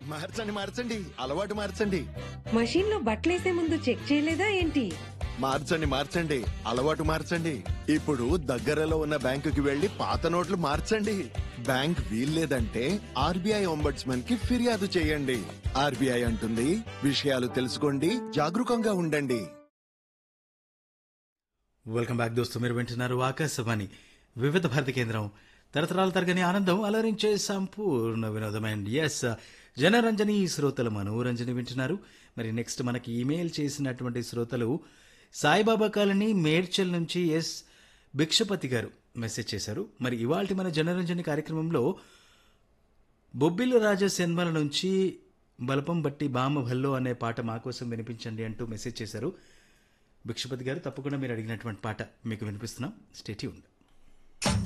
మార్చండి మార్చండి అలవాటు మార్చండి మషీన్ లో బట్టలేసే ముందు చెక్ చేయలేదా ఏంటి మార్చండి మార్చండి అలవాటు మార్చండి ఇప్పుడు దగ్గరలో ఉన్న బ్యాంకుకి వెళ్లి పాత నోట్లు మార్చండి బ్యాంక్ వీల్లేదంటే ఆర్బీఐ ఒంబడ్స్మన్ కి ఫిర్యాదు చేయండి ఆర్బీఐ అంటుంది విషయాలు తెలుసుకోండి జాగరూకంగా ఉండండి వెల్కమ్ బ్యాక్ దోస్తు మీరు వింటున్నారు ఆకాశవాణి వివిధ భారతి కేంద్రం తరతరాల తరగని ఆనందం అలరించే సంపూర్ణ వినోదం అండ్ ఎస్ జనరంజని శ్రోతలు మనోరంజని వింటున్నారు మరి నెక్స్ట్ మనకి ఈమెయిల్ చేసినటువంటి శ్రోతలు సాయిబాబా కాలనీ మేడ్చల్ నుంచి ఎస్ భిక్షపతి గారు మెసేజ్ చేశారు మరి ఇవాళ మన జనరంజని కార్యక్రమంలో బొబ్బిలు రాజా సినిమాల నుంచి బలపం బట్టి బామ భల్లో అనే పాట మా కోసం వినిపించండి అంటూ మెసేజ్ చేశారు భిక్షపతి గారు తప్పకుండా మీరు అడిగినటువంటి పాట మీకు వినిపిస్తున్నాం స్టేట్యూన్